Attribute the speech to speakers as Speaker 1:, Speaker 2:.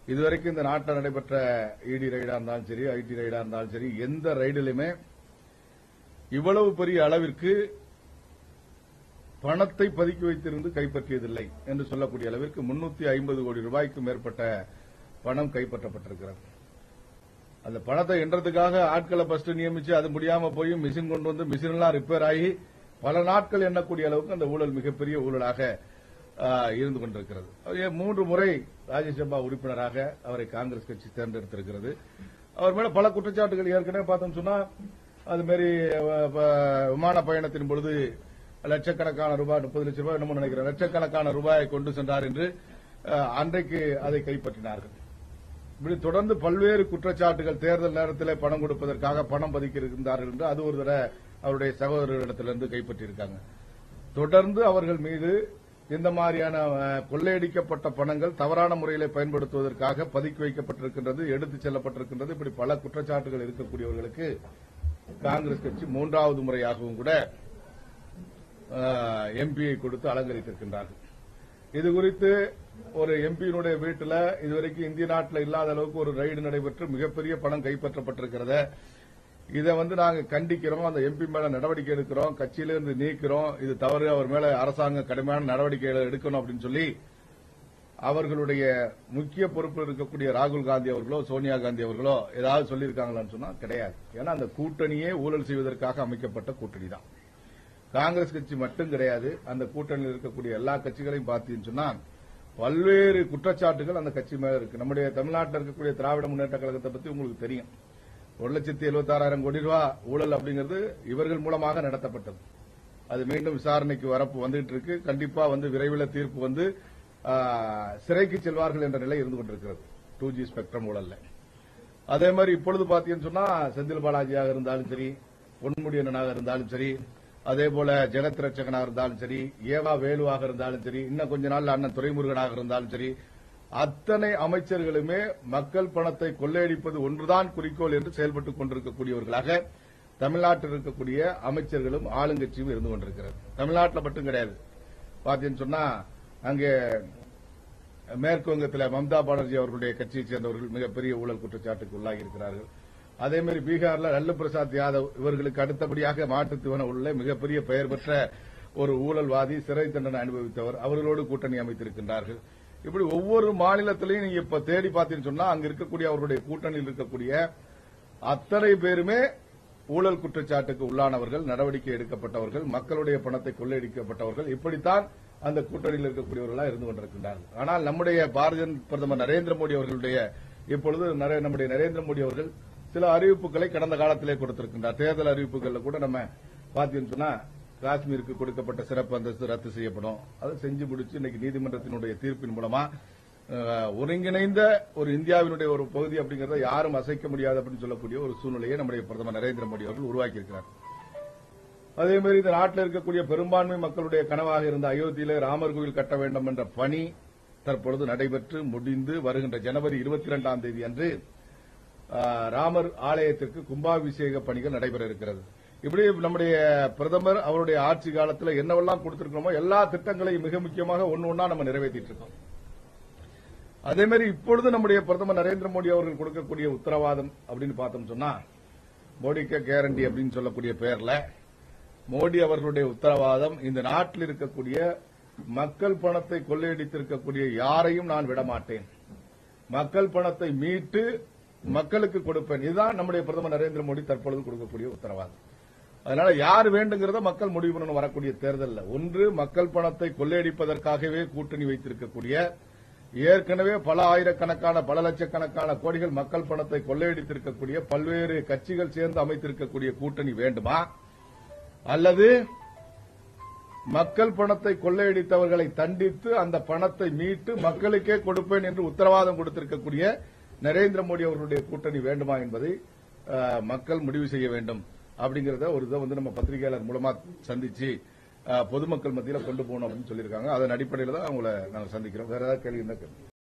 Speaker 1: இதுவரைக்கும் இந்த நாட்டில் நடைபெற்ற இடி ரைடா இருந்தாலும் சரி ஐடி ரைடா இருந்தாலும் சரி எந்த ரைடிலுமே இவ்வளவு பெரிய அளவிற்கு பணத்தை பதுக்கி வைத்திருந்து கைப்பற்றியதில்லை என்று சொல்லக்கூடிய அளவிற்கு முன்னூத்தி ஐம்பது கோடி ரூபாய்க்கும் மேற்பட்ட பணம் கைப்பற்றப்பட்டிருக்கிறது அந்த பணத்தை எண்றதுக்காக ஆட்களை ஃபர்ஸ்ட் நியமிச்சு அது முடியாம போய் மிஷின் கொண்டு வந்து மிஷின் எல்லாம் ரிப்பேர் ஆகி பல நாட்கள் எண்ணக்கூடிய அளவுக்கு அந்த ஊழல் மிகப்பெரிய ஊழலாக ஆ, இருந்து கொண்டிருக்கிறது அவர் மூன்று முறை ராஜ்யசபா உறுப்பினராக அவரை காங்கிரஸ் கட்சி தேர்ந்தெடுத்திருக்கிறது அவர் மேல பல குற்றச்சாட்டுகள் ஏற்கனவே பார்த்தோம் சொன்னா அது மாதிரி அஹ், ப- விமான பயணத்தின் பொழுது லட்சக்கணக்கான ரூபாய் முப்பது லட்சம் ரூபாய் என்னமோ நினைக்கிறேன் லட்சக்கணக்கான ரூபாயை கொண்டு சென்றார் என்று அஹ், அன்றைக்கு அதை கைப்பற்றினார்கள் இப்படி தொடர்ந்து பல்வேறு குற்றச்சாட்டுகள் தேர்தல் நேரத்தில் பணம் கொடுப்பதற்காக பணம் பதுக்கி இருந்தார்கள் என்று அது ஒரு தடவை அவருடைய சகோதரர்களிடத்திலிருந்து கைப்பற்றியிருக்காங்க தொடர்ந்து அவர்கள் மீது இந்த மாதிரியான அஹ், கொள்ளையடிக்கப்பட்ட பணங்கள் தவறான முறையில் பயன்படுத்துவதற்காக பதுக்கி வைக்கப்பட்டிருக்கின்றது எடுத்துச் செல்லப்பட்டிருக்கின்றது இப்படி பல குற்றச்சாட்டுகள் இருக்கக்கூடியவர்களுக்கு காங்கிரஸ் கட்சி மூன்றாவது முறையாகவும் கூட எம்பியை கொடுத்து அலங்கரித்திருக்கின்றார்கள் இது குறித்து ஒரு எம்பியினுடைய வீட்டில் இதுவரைக்கும் இந்திய நாட்டில் இல்லாத அளவுக்கு ஒரு ரைடு நடைபெற்று மிகப்பெரிய பணம் கைப்பற்றப்பட்டிருக்கிறத இதை வந்து நாங்க கண்டிக்கிறோம் அந்த எம்பி மேல நடவடிக்கை எடுக்கிறோம் கட்சியிலிருந்து நீக்கிறோம் இது தவறு அவர் மேல அரசாங்கம் கடுமையான நடவடிக்கைகளை எடுக்கணும் அப்படின்னு சொல்லி அவர்களுடைய முக்கிய பொறுப்பில் இருக்கக்கூடிய ராகுல் காந்தி அவர்களோ சோனியா காந்தி அவர்களோ ஏதாவது சொல்லியிருக்காங்களான்னு சொன்னா கிடையாது ஏன்னா அந்த கூட்டணியே ஊழல் செய்வதற்காக அமைக்கப்பட்ட கூட்டணி தான் காங்கிரஸ் கட்சி மட்டும் கிடையாது அந்த கூட்டணியில் இருக்கக்கூடிய எல்லா கட்சிகளையும் பார்த்தீங்கன்னு சொன்னா பல்வேறு குற்றச்சாட்டுகள் அந்த கட்சி மேல இருக்கு நம்முடைய தமிழ்நாட்டில் இருக்கக்கூடிய திராவிட முன்னேற்ற கழகத்தை பத்தி உங்களுக்கு தெரியும் ஒரு லட்சத்தி எழுபத்தாறாயிரம் கோடி ரூபாய் ஊழல் அப்படிங்கிறது இவர்கள் மூலமாக நடத்தப்பட்டது அது மீண்டும் விசாரணைக்கு வரப்பு வந்துகிட்டு இருக்கு கண்டிப்பா வந்து விரைவில் தீர்ப்பு வந்து ஆ, சிறைக்கு செல்வார்கள் என்ற நிலை இருந்து கொண்டிருக்கிறது டூ ஜி ஸ்பெக்ட்ரம் ஊழல்ல அதே மாதிரி இப்பொழுது பாத்தீங்கன்னு சொன்னா செந்தில் பாலாஜியாக இருந்தாலும் சரி பொன்முடியனாக இருந்தாலும் சரி அதே போல ஜெகத் ரட்சகனாக இருந்தாலும் சரி ஏவா வேலுவாக இருந்தாலும் சரி இன்னும் கொஞ்ச நாள்ல அண்ணன் துரைமுருகனாக இருந்தாலும் சரி அத்தனை அமைச்சர்களுமே மக்கள் பணத்தை கொள்ளையடிப்பது ஒன்றுதான் குறிக்கோள் என்று செயல்பட்டுக் கொண்டிருக்கக்கூடியவர்களாக தமிழ்நாட்டில் இருக்கக்கூடிய அமைச்சர்களும் ஆளுங்கட்சியும் இருந்து கொண்டிருக்கிறது தமிழ்நாட்டில் மட்டும் கிடையாது பாத்தீங்கன்னு சொன்னா அங்கே மேற்கு வங்கத்தில் மம்தா பானர்ஜி அவர்களுடைய கட்சியைச் சேர்ந்தவர்கள் மிகப்பெரிய ஊழல் குற்றச்சாட்டுக்கு உள்ளாகி இருக்கிறார்கள் அதே மாதிரி பீகார்ல லல்லு பிரசாத் யாதவ் இவர்களுக்கு அடுத்தபடியாக மாற்றுத்திவன உள்ள மிகப்பெரிய பெயர் பெற்ற ஒரு ஊழல்வாதி சிறை தண்டனை அனுபவித்தவர் அவர்களோடு கூட்டணி அமைத்திருக்கின்றார்கள் இப்படி ஒவ்வொரு மாநிலத்திலையும் நீங்க இப்ப தேடி பார்த்தீங்கன்னு சொன்னா அங்க இருக்கக்கூடிய அவருடைய கூட்டணியில் இருக்கக்கூடிய அத்தனை பேருமே ஊழல் குற்றச்சாட்டுக்கு உள்ளானவர்கள் நடவடிக்கை எடுக்கப்பட்டவர்கள் மக்களுடைய பணத்தை கொள்ளையடிக்கப்பட்டவர்கள் இப்படித்தான் அந்த கூட்டணியில் இருக்கக்கூடியவர்களா இருந்து கொண்டிருக்கின்றார்கள் ஆனால் நம்முடைய பாரத பிரதமர் நரேந்திர மோடி அவர்களுடைய இப்பொழுது நரே- நம்முடைய நரேந்திர மோடி அவர்கள் சில அறிவிப்புகளை கடந்த காலத்திலே கொடுத்திருக்கின்றார் தேர்தல் அறிவிப்புகள்ல கூட நம்ம பார்த்தீங்கன்னு சொன்னா காஷ்மீருக்கு கொடுக்கப்பட்ட சிறப்பு அந்தஸ்து ரத்து செய்யப்படும் அதை செஞ்சு முடிச்சு இன்னைக்கு நீதிமன்றத்தினுடைய தீர்ப்பின் மூலமா அஹ், ஒருங்கிணைந்த ஒரு இந்தியாவினுடைய ஒரு பகுதி அப்படிங்கறத யாரும் அசைக்க முடியாது அப்படின்னு சொல்லக்கூடிய ஒரு சூழ்நிலையை நம்முடைய பிரதமர் நரேந்திர மோடி அவர்கள் உருவாக்கி இருக்கிறார் அதே மாதிரி இந்த நாட்டில் இருக்கக்கூடிய பெரும்பான்மை மக்களுடைய கனவாக இருந்த அயோத்தியிலே ராமர் கோவில் கட்ட வேண்டும் என்ற பணி தற்பொழுது நடைபெற்று முடிந்து வருகின்ற ஜனவரி இருபத்தி இரண்டாம் தேதி அன்று ஆஹ், ராமர் ஆலயத்திற்கு கும்பாபிஷேக பணிகள் நடைபெற இருக்கிறது இப்படி நம்முடைய பிரதமர் அவருடைய ஆட்சி காலத்தில் என்னவெல்லாம் கொடுத்திருக்கிறோமோ எல்லா திட்டங்களையும் மிக முக்கியமாக ஒன்னு ஒன்னா நம்ம நிறைவேற்றிட்டு இருக்கோம் அதே மாதிரி இப்பொழுது நம்முடைய பிரதமர் நரேந்திர மோடி அவர்கள் கொடுக்கக்கூடிய உத்தரவாதம் அப்படின்னு பார்த்தோம் சொன்னா மோடிக்க கேரண்டி அப்படின்னு சொல்லக்கூடிய பெயர்ல மோடி அவர்களுடைய உத்தரவாதம் இந்த நாட்டில் இருக்கக்கூடிய மக்கள் பணத்தை கொள்ளையடித்திருக்கக்கூடிய யாரையும் நான் விடமாட்டேன் மக்கள் பணத்தை மீட்டு மக்களுக்கு கொடுப்பேன் இதுதான் நம்முடைய பிரதமர் நரேந்திர மோடி தற்பொழுது கொடுக்கக்கூடிய உத்தரவாதம் அதனால யார் வேண்டுங்கிறத மக்கள் முடிவு பண்ணணும் வரக்கூடிய தேர்தலில் ஒன்று மக்கள் பணத்தை கொள்ளையடிப்பதற்காகவே கூட்டணி வைத்திருக்கக்கூடிய ஏற்கனவே பல ஆயிரக்கணக்கான பல லட்சக்கணக்கான கோடிகள் மக்கள் பணத்தை கொள்ளையடித்திருக்கக்கூடிய பல்வேறு கட்சிகள் சேர்ந்து அமைத்திருக்கக்கூடிய கூட்டணி வேண்டுமா அல்லது மக்கள் பணத்தை கொள்ளையடித்தவர்களை தண்டித்து அந்த பணத்தை மீட்டு மக்களுக்கே கொடுப்பேன் என்று உத்தரவாதம் கொடுத்திருக்கக்கூடிய நரேந்திர மோடி அவர்களுடைய கூட்டணி வேண்டுமா என்பதை அஹ், மக்கள் முடிவு செய்ய வேண்டும் அப்படிங்கறத ஒரு இதை வந்து நம்ம பத்திரிகையாளர் மூலமா சந்திச்சு அஹ், பொதுமக்கள் மத்தியில கொண்டு போகணும் அப்படின்னு சொல்லியிருக்காங்க அதன் அடிப்படையில் தான் அவங்கள நாங்கள் சந்திக்கிறோம் வேற ஏதாவது கேள்வி இருந்தா கேளுங்க